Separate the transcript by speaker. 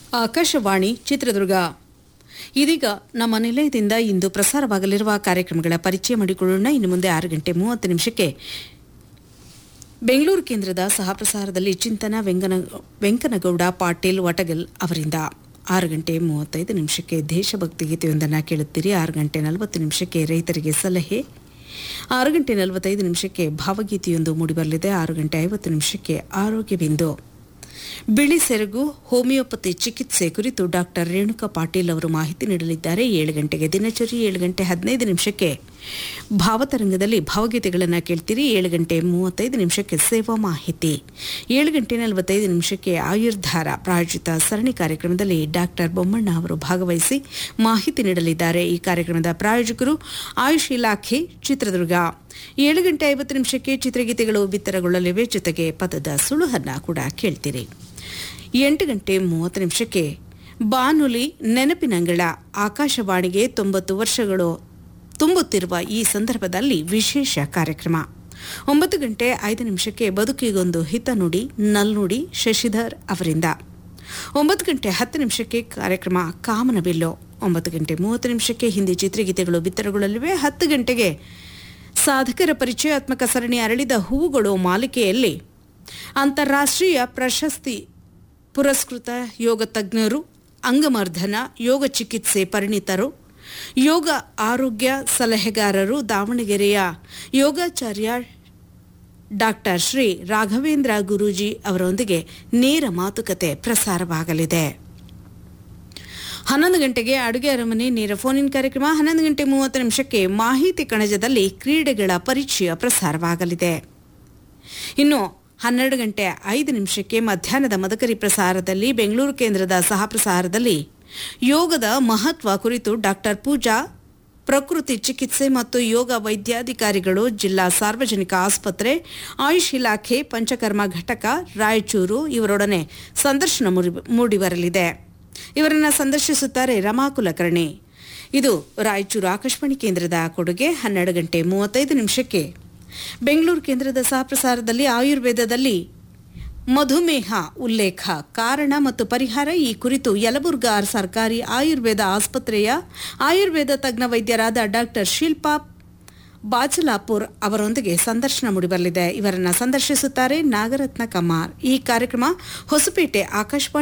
Speaker 1: ಆಕಾಶವಾಣಿ ಚಿತ್ರದುರ್ಗ ಇದೀಗ ನಮ್ಮ ನಿಲಯದಿಂದ ಇಂದು ಪ್ರಸಾರವಾಗಲಿರುವ ಕಾರ್ಯಕ್ರಮಗಳ ಪರಿಚಯ ಮಾಡಿಕೊಳ್ಳೋಣ ಇನ್ನು ಮುಂದೆ ಆರು ಗಂಟೆ ಮೂವತ್ತು ನಿಮಿಷಕ್ಕೆ ಬೆಂಗಳೂರು ಕೇಂದ್ರದ ಸಹಪ್ರಸಾರದಲ್ಲಿ ಚಿಂತನ ವೆಂಕನ ವೆಂಕನಗೌಡ ಪಾಟೀಲ್ ವಟಗಲ್ ಅವರಿಂದ ಆರು ಗಂಟೆ ಮೂವತ್ತೈದು ನಿಮಿಷಕ್ಕೆ ದೇಶಭಕ್ತಿ ಗೀತೆಯೊಂದನ್ನು ಕೇಳುತ್ತೀರಿ ಆರು ಗಂಟೆ ನಲವತ್ತು ನಿಮಿಷಕ್ಕೆ ರೈತರಿಗೆ ಸಲಹೆ ಆರು ಗಂಟೆ ನಲವತ್ತೈದು ನಿಮಿಷಕ್ಕೆ ಭಾವಗೀತೆಯೊಂದು ಮೂಡಿಬರಲಿದೆ ಆರು ಗಂಟೆ ಐವತ್ತು ನಿಮಿಷಕ್ಕೆ ಆರೋಗ್ಯ ಬಿಂದು ಬಿಳಿ ಸೆರಗು ಹೋಮಿಯೋಪತಿ ಚಿಕಿತ್ಸೆ ಕುರಿತು ಡಾಕ್ಟರ್ ರೇಣುಕಾ ಪಾಟೀಲ್ ಅವರು ಮಾಹಿತಿ ನೀಡಲಿದ್ದಾರೆ ಏಳು ಗಂಟೆಗೆ ದಿನಚರಿ ಏಳು ಗಂಟೆ ಹದಿನೈದು ನಿಮಿಷಕ್ಕೆ ಭಾವತರಂಗದಲ್ಲಿ ಭಾವಗೀತೆಗಳನ್ನು ಕೇಳ್ತೀರಿ ಏಳು ಗಂಟೆ ಮೂವತ್ತೈದು ನಿಮಿಷಕ್ಕೆ ಸೇವಾ ಮಾಹಿತಿ ಏಳು ಗಂಟೆ ನಲವತ್ತೈದು ನಿಮಿಷಕ್ಕೆ ಆಯುರ್ಧಾರ ಪ್ರಾಯೋಜಿತ ಸರಣಿ ಕಾರ್ಯಕ್ರಮದಲ್ಲಿ ಡಾಕ್ಟರ್ ಬೊಮ್ಮಣ್ಣ ಅವರು ಭಾಗವಹಿಸಿ ಮಾಹಿತಿ ನೀಡಲಿದ್ದಾರೆ ಈ ಕಾರ್ಯಕ್ರಮದ ಪ್ರಾಯೋಜಕರು ಆಯುಷ್ ಇಲಾಖೆ ಚಿತ್ರದುರ್ಗ ಏಳು ಗಂಟೆ ಐವತ್ತು ನಿಮಿಷಕ್ಕೆ ಚಿತ್ರಗೀತೆಗಳು ಬಿತ್ತರಗೊಳ್ಳಲಿವೆ ಜೊತೆಗೆ ಪದದ ಸುಳುಹನ್ನ ಕೂಡ ಕೇಳ್ತೀರಿ ಎಂಟು ಗಂಟೆ ಮೂವತ್ತು ನಿಮಿಷಕ್ಕೆ ಬಾನುಲಿ ನೆನಪಿನಂಗಳ ಆಕಾಶವಾಣಿಗೆ ತೊಂಬತ್ತು ವರ್ಷಗಳು ತುಂಬುತ್ತಿರುವ ಈ ಸಂದರ್ಭದಲ್ಲಿ ವಿಶೇಷ ಕಾರ್ಯಕ್ರಮ ಒಂಬತ್ತು ಗಂಟೆ ಐದು ನಿಮಿಷಕ್ಕೆ ಬದುಕಿಗೊಂದು ಹಿತ ನುಡಿ ನಲ್ನುಡಿ ಶಶಿಧರ್ ಅವರಿಂದ ಒಂಬತ್ತು ಗಂಟೆ ಹತ್ತು ನಿಮಿಷಕ್ಕೆ ಕಾರ್ಯಕ್ರಮ ಕಾಮನಬಿಲ್ಲು ಒಂಬತ್ತು ಗಂಟೆ ಮೂವತ್ತು ನಿಮಿಷಕ್ಕೆ ಹಿಂದಿ ಚಿತ್ರಗೀತೆಗಳು ಬಿತ್ತರಗೊಳ್ಳಲಿವೆ ಹತ್ತು ಗಂಟೆಗೆ ಸಾಧಕರ ಪರಿಚಯಾತ್ಮಕ ಸರಣಿ ಅರಳಿದ ಹೂವುಗಳು ಮಾಲಿಕೆಯಲ್ಲಿ ಅಂತಾರಾಷ್ಟ್ರೀಯ ಪ್ರಶಸ್ತಿ ಪುರಸ್ಕೃತ ಯೋಗ ತಜ್ಞರು ಅಂಗಮರ್ಧನ ಯೋಗ ಚಿಕಿತ್ಸೆ ಪರಿಣಿತರು ಯೋಗ ಆರೋಗ್ಯ ಸಲಹೆಗಾರರು ದಾವಣಗೆರೆಯ ಯೋಗಾಚಾರ್ಯ ಡಾಕ್ಟರ್ ಶ್ರೀ ರಾಘವೇಂದ್ರ ಗುರೂಜಿ ಅವರೊಂದಿಗೆ ನೇರ ಮಾತುಕತೆ ಪ್ರಸಾರವಾಗಲಿದೆ ಹನ್ನೊಂದು ಗಂಟೆಗೆ ಅಡುಗೆ ಅರಮನೆ ನೇರ ಫೋನ್ ಇನ್ ಕಾರ್ಯಕ್ರಮ ಹನ್ನೊಂದು ಗಂಟೆ ಮೂವತ್ತು ನಿಮಿಷಕ್ಕೆ ಮಾಹಿತಿ ಕಣಜದಲ್ಲಿ ಕ್ರೀಡೆಗಳ ಪರಿಚಯ ಪ್ರಸಾರವಾಗಲಿದೆ ಇನ್ನು ಹನ್ನೆರಡು ಗಂಟೆ ಐದು ನಿಮಿಷಕ್ಕೆ ಮಧ್ಯಾಹ್ನದ ಮದಕರಿ ಪ್ರಸಾರದಲ್ಲಿ ಬೆಂಗಳೂರು ಕೇಂದ್ರದ ಸಹ ಪ್ರಸಾರದಲ್ಲಿ ಯೋಗದ ಮಹತ್ವ ಕುರಿತು ಡಾಕ್ಟರ್ ಪೂಜಾ ಪ್ರಕೃತಿ ಚಿಕಿತ್ಸೆ ಮತ್ತು ಯೋಗ ವೈದ್ಯಾಧಿಕಾರಿಗಳು ಜಿಲ್ಲಾ ಸಾರ್ವಜನಿಕ ಆಸ್ಪತ್ರೆ ಆಯುಷ್ ಇಲಾಖೆ ಪಂಚಕರ್ಮ ಘಟಕ ರಾಯಚೂರು ಇವರೊಡನೆ ಸಂದರ್ಶನ ಮೂಡಿ- ಮೂಡಿಬರಲಿದೆ ಇವರನ್ನ ಸಂದರ್ಶಿಸುತ್ತಾರೆ ರಮಾ ಕುಲಕರ್ಣಿ ಇದು ರಾಯಚೂರು ಆಕಾಶವಾಣಿ ಕೇಂದ್ರದ ಕೊಡುಗೆ ಹನ್ನೆರಡು ಗಂಟೆ ಮೂವತ್ತೈದು ನಿಮಿಷಕ್ಕೆ ಬೆಂಗಳೂರು ಕೇಂದ್ರದ ಸಹಪ್ರಸಾರದಲ್ಲಿ ಆಯುರ್ವೇದದಲ್ಲಿ ಮಧುಮೇಹ ಉಲ್ಲೇಖ ಕಾರಣ ಮತ್ತು ಪರಿಹಾರ ಈ ಕುರಿತು ಯಲಬುರ್ಗಾ ಸರ್ಕಾರಿ ಆಯುರ್ವೇದ ಆಸ್ಪತ್ರೆಯ ಆಯುರ್ವೇದ ತಜ್ಞ ವೈದ್ಯರಾದ ಡಾಕ್ಟರ್ ಶಿಲ್ಪಾ ಬಾಚಲಾಪುರ್ ಅವರೊಂದಿಗೆ ಸಂದರ್ಶನ ಮೂಡಿಬರಲಿದೆ ಇವರನ್ನ ಸಂದರ್ಶಿಸುತ್ತಾರೆ ನಾಗರತ್ನ ಕಮಾರ್ ಈ ಕಾರ್ಯಕ್ರಮ ಹೊಸಪೇಟೆ ಆಕಾಶವಾಣಿ